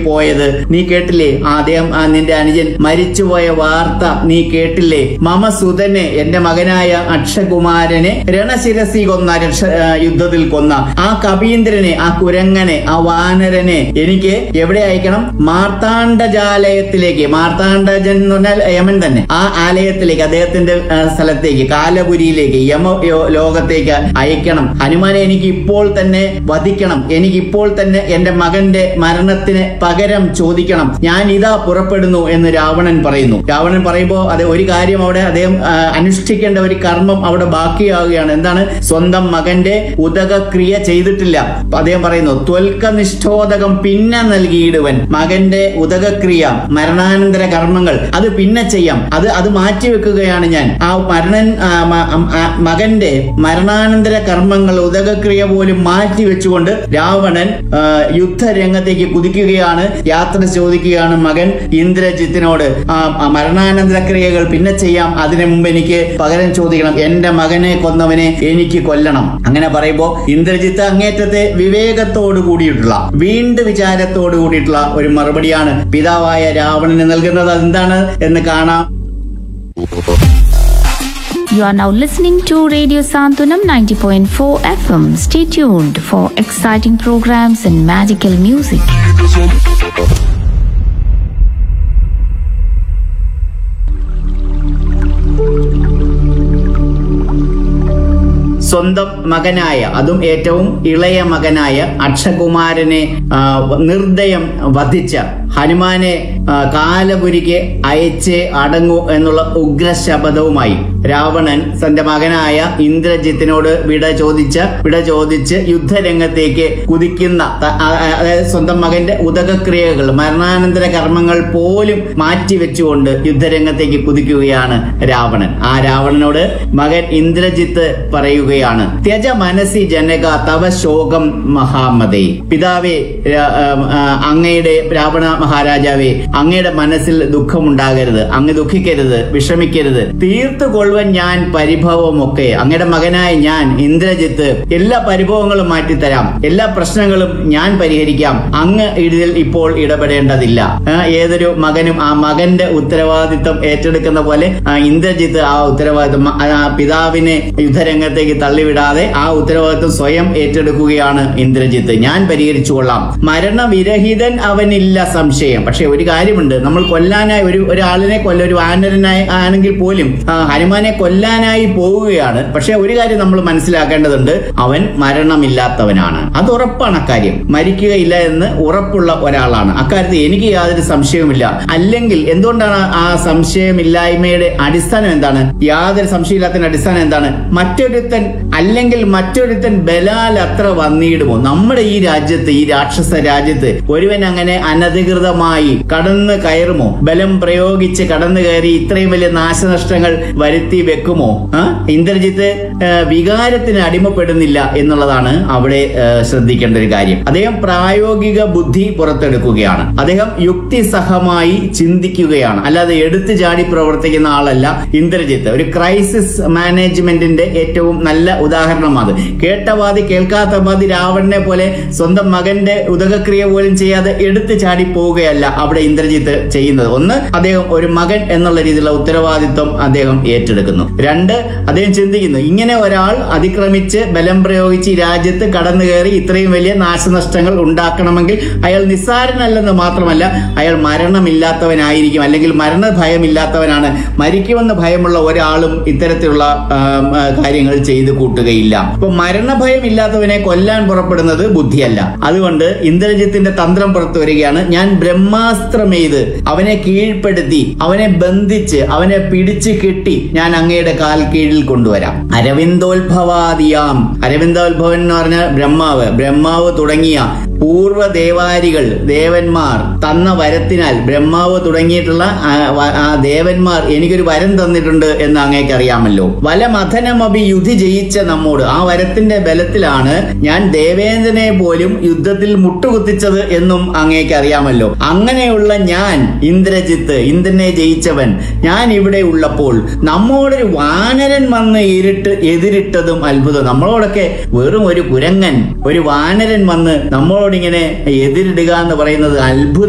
പോയത് നീ കേട്ടില്ലേ ആ അദ്ദേഹം ആ നിന്റെ അനുജൻ മരിച്ചുപോയ വാർത്ത നീ കേട്ടില്ലേ മമ സുതനെ എന്റെ മകനായ അക്ഷകുമാരനെ രണശിരസി കൊന്ന രക്ഷ ആ, യുദ്ധത്തിൽ കൊന്ന ആ കപീന്ദ്രനെ ആ കുരങ്ങനെ ആ വാനരനെ എനിക്ക് എവിടെ അയക്കണം മാർത്താണ്ഡജാലയത്തിലേക്ക് മാർത്താണ്ഡജൻ എന്ന് പറഞ്ഞാൽ യമൻ തന്നെ ആ ആലയത്തിലേക്ക് അദ്ദേഹത്തിന്റെ ആ, സ്ഥലത്തേക്ക് കാലപുരിയിലേക്ക് യമ യോ- ലോകത്തേക്ക് അയക്കണം ഹനുമാനെ എനിക്ക് ഇപ്പോൾ തന്നെ വധിക്കണം എനിക്ക് ഇപ്പോൾ തന്നെ എന്റെ മകന്റെ മരണത്തിന് പകരം ചോദിക്കണം ഞാൻ ഇതാ പുറപ്പെടുന്നു എന്ന് രാവണൻ പറയുന്നു രാവണൻ പറയുമ്പോ അത് ഒരു കാര്യം അവിടെ അദ്ദേഹം ആ, അനുഷ്ഠിക്കേണ്ട ഒരു കർമ്മം അവിടെ ബാക്കിയാവുകയാണ് എന്താണ് സ്വന്തം മകന്റെ ഉദകക്രിയ ചെയ്തിട്ടില്ല അപ്പൊ അദ്ദേഹം പറയുന്നു ത്വൽക്ക നിഷ്ഠോദകം പിന്നെ നൽകിയിടുവൻ മകന്റെ ഉദകക്രിയ മരണാനന്തര കർമ്മങ്ങൾ അത് പിന്നെ ചെയ്യാം അത് അത് മാറ്റിവെക്കുകയാണ് ഞാൻ ആ മരണൻ ആ, മ- ആ, മകന്റെ മരണാനന്തര കർമ്മങ്ങൾ ഉദകക്രിയ പോലും മാറ്റി വെച്ചുകൊണ്ട് രാവണൻ ആ, യുദ്ധരംഗത്തേക്ക് കുതിക്കുകയാണ് യാത്ര ചോദിക്കുകയാണ് മകൻ ഇന്ദ്രജിത്തിനോട് ആ ആ മരണാനന്തര ക്രിയകൾ പിന്നെ ചെയ്യാം അതിനു മുമ്പ് എനിക്ക് പകരം ചോദിക്കണം എന്റെ മകനെ കൊന്നവനെ എനിക്ക് കൊല്ലണം അങ്ങനെ പറയുമ്പോ ഇന്ദ്രജിത്ത് അങ്ങേറ്റത്തെ വിവേകത്തോട് കൂടിയിട്ടുള്ള വീണ്ടും വിചാരത്തോട് കൂടിയിട്ടുള്ള ഒരു മറുപടിയാണ് പിതാവായ രാവണന് നൽകുന്നത് അതെന്താണ് എന്ന് കാണാം You are now listening to Radio Santunam 90.4 FM. Stay tuned for exciting programs and magical music. സ്വന്തം മകനായ അതും ഏറ്റവും ഇളയ മകനായ അക്ഷകുമാരനെ ആ, നിർദ്ദയം വധിച്ച ഹനുമാനെ ആ, കാലപുരിക്ക് അയച്ച് അടങ്ങൂ എന്നുള്ള ഉഗ്രശപഥവുമായി രാവണൻ തന്റെ മകനായ ഇന്ദ്രജിത്തിനോട് വിട ചോദിച്ച വിട ചോദിച്ച് യുദ്ധരംഗത്തേക്ക് കുതിക്കുന്ന ത- ആ- ആ- അതായത് സ്വന്തം മകന്റെ ഉദകക്രിയകൾ മരണാനന്തര കർമ്മങ്ങൾ പോലും മാറ്റിവെച്ചുകൊണ്ട് യുദ്ധരംഗത്തേക്ക് കുതിക്കുകയാണ് രാവണൻ ആ രാവണനോട് മകൻ ഇന്ദ്രജിത്ത് പറയുകയാണ് ത്യജ മനസ്സി ജനക തവ ശോകം മഹാമതേ പിതാവേ രാ- ആം, ആ, അങ്ങയുടെ രാവണ മഹാരാജാവേ അങ്ങയുടെ മനസ്സിൽ ദുഃഖമുണ്ടാകരുത് അങ്ങ് ദുഃഖിക്കരുത് വിഷമിക്കരുത് തീർത്തു കൊള്ളുവൻ ഞാൻ പരിഭവമൊക്കെ അങ്ങയുടെ മകനായ ഞാൻ ഇന്ദ്രജിത്ത് എല്ലാ പരിഭവങ്ങളും മാറ്റിത്തരാം എല്ലാ പ്രശ്നങ്ങളും ഞാൻ പരിഹരിക്കാം അങ്ങ് ഇതിൽ ഇപ്പോൾ ഇടപെടേണ്ടതില്ല ആ, ഏതൊരു മകനും ആ മകന്റെ ഉത്തരവാദിത്വം ഏറ്റെടുക്കുന്ന പോലെ ആ, ഇന്ദ്രജിത്ത് ആ ഉത്തരവാദിത്വം മ- ആ പിതാവിനെ യുദ്ധരംഗത്തേക്ക് തള്ളിവിടാതെ ആ ഉത്തരവാദിത്വം സ്വയം ഏറ്റെടുക്കുകയാണ് ഇന്ദ്രജിത്ത് ഞാൻ പരിഹരിച്ചു കൊള്ളാം മരണവിരഹിതൻ അവനില്ല സംശയം പക്ഷെ ഒരു കാര്യമുണ്ട് നമ്മൾ കൊല്ലാനായി ഒരു ഒരാളിനെ കൊല്ല ഒരു വാനരനായി ആണെങ്കിൽ പോലും ആ, ഹനുമാനെ കൊല്ലാനായി പോവുകയാണ് പക്ഷെ ഒരു കാര്യം നമ്മൾ മനസ്സിലാക്കേണ്ടതുണ്ട് അവൻ മരണമില്ലാത്തവനാണ് അത് ഉറപ്പാണ് അക്കാര്യം മരിക്കുകയില്ല എന്ന് ഉറപ്പുള്ള ഒരാളാണ് അക്കാര്യത്തിൽ എനിക്ക് യാതൊരു സംശയവുമില്ല അല്ലെങ്കിൽ എന്തുകൊണ്ടാണ് ആ സംശയമില്ലായ്മയുടെ അടിസ്ഥാനം എന്താണ് യാതൊരു സംശയമില്ലാത്തതിന്റെ അടിസ്ഥാനം എന്താണ് മറ്റൊരുത്തൻ അല്ലെങ്കിൽ മറ്റൊരുത്തൻ ബലാൽ അത്ര വന്നിടുമോ നമ്മുടെ ഈ രാജ്യത്ത് ഈ രാക്ഷസ രാജ്യത്ത് ഒരുവൻ അങ്ങനെ അനധികൃതമായി കടന്നു കയറുമോ ബലം പ്രയോഗിച്ച് കടന്നു കയറി ഇത്രയും വലിയ നാശനഷ്ടങ്ങൾ വരുത്തി വെക്കുമോ ആ? ഇന്ദ്രജിത്ത് ആ, വികാരത്തിന് അടിമപ്പെടുന്നില്ല എന്നുള്ളതാണ് അവിടെ ആ, ശ്രദ്ധിക്കേണ്ട ഒരു കാര്യം അദ്ദേഹം പ്രായോഗിക ബുദ്ധി പുറത്തെടുക്കുകയാണ് അദ്ദേഹം യുക്തിസഹമായി ചിന്തിക്കുകയാണ് അല്ലാതെ എടുത്തു ചാടി പ്രവർത്തിക്കുന്ന ആളല്ല ഇന്ദ്രജിത്ത് ഒരു ക്രൈസിസ് മാനേജ്മെന്റിന്റെ ഏറ്റവും നല്ല ഉദാഹരണം അത് കേട്ടവാദി കേൾക്കാത്ത വാദി രാവണനെ പോലെ സ്വന്തം മകന്റെ ഉദകക്രിയ പോലും ചെയ്യാതെ എടുത്തു ചാടി പോവുകയല്ല അവിടെ ഇന്ദ്രജിത്ത് ചെയ്യുന്നത് ഒന്ന് അദ്ദേഹം ഒരു മകൻ എന്നുള്ള രീതിയിലുള്ള ഉത്തരവാദിത്വം അദ്ദേഹം ഏറ്റെടുക്കുന്നു രണ്ട് അദ്ദേഹം ചിന്തിക്കുന്നു ഇങ്ങനെ ഒരാൾ അതിക്രമിച്ച് ബലം പ്രയോഗിച്ച് ഈ രാജ്യത്ത് കടന്നു കയറി ഇത്രയും വലിയ നാശനഷ്ടങ്ങൾ ഉണ്ടാക്കണമെങ്കിൽ അയാൾ നിസ്സാരനല്ലെന്ന് മാത്രമല്ല അയാൾ മരണമില്ലാത്തവനായിരിക്കും അല്ലെങ്കിൽ മരണ ഭയമില്ലാത്തവനാണ് മരിക്കുമെന്ന് ഭയമുള്ള ഒരാളും ഇത്തരത്തിലുള്ള ആം, ആ, കാര്യങ്ങൾ ചെയ്തു കൂട്ടുകയില്ല അപ്പൊ മരണഭയം ഇല്ലാത്തവനെ കൊല്ലാൻ പുറപ്പെടുന്നത് ബുദ്ധിയല്ല അതുകൊണ്ട് ഇന്ദ്രജിത്തിന്റെ തന്ത്രം പുറത്തു വരികയാണ് ഞാൻ ബ്രഹ്മാസ്ത്രമെയ്ത് അവനെ കീഴ്പ്പെടുത്തി അവനെ ബന്ധിച്ച് അവനെ പിടിച്ചു കെട്ടി ഞാൻ അങ്ങയുടെ കാൽ കീഴിൽ കൊണ്ടുവരാം അരവിന്ദോത്ഭവാദിയാം അരവിന്ദോത്ഭവൻ എന്ന് പറഞ്ഞാൽ ബ്രഹ്മാവ് ബ്രഹ്മാവ് തുടങ്ങിയ പൂർവ്വ ദേവാരികൾ ദേവന്മാർ തന്ന വരത്തിനാൽ ബ്രഹ്മാവ് തുടങ്ങിയിട്ടുള്ള ആ വ- ആ ദേവന്മാർ എനിക്കൊരു വരം തന്നിട്ടുണ്ട് എന്ന് അങ്ങേക്ക് അറിയാമല്ലോ വലമഥനമഭി യുധി ജയിച്ച നമ്മോട് ആ വരത്തിന്റെ ബലത്തിലാണ് ഞാൻ ദേവേന്ദ്രനെ പോലും യുദ്ധത്തിൽ മുട്ടുകുത്തിച്ചത് എന്നും അങ്ങേക്ക് അറിയാമല്ലോ അങ്ങനെയുള്ള ഞാൻ ഇന്ദ്രജിത്ത് ഇന്ദ്രനെ ജയിച്ചവൻ ഞാൻ ഇവിടെ ഉള്ളപ്പോൾ നമ്മോടൊരു വാനരൻ വന്ന് ഇരുട്ട് എതിരിട്ടതും അത്ഭുതം നമ്മളോടൊക്കെ വെറും ഒരു കുരങ്ങൻ ഒരു വാനരൻ വന്ന് നമ്മളോടിങ്ങനെ എതിരിടുക എന്ന് പറയുന്നത് അത്ഭുതം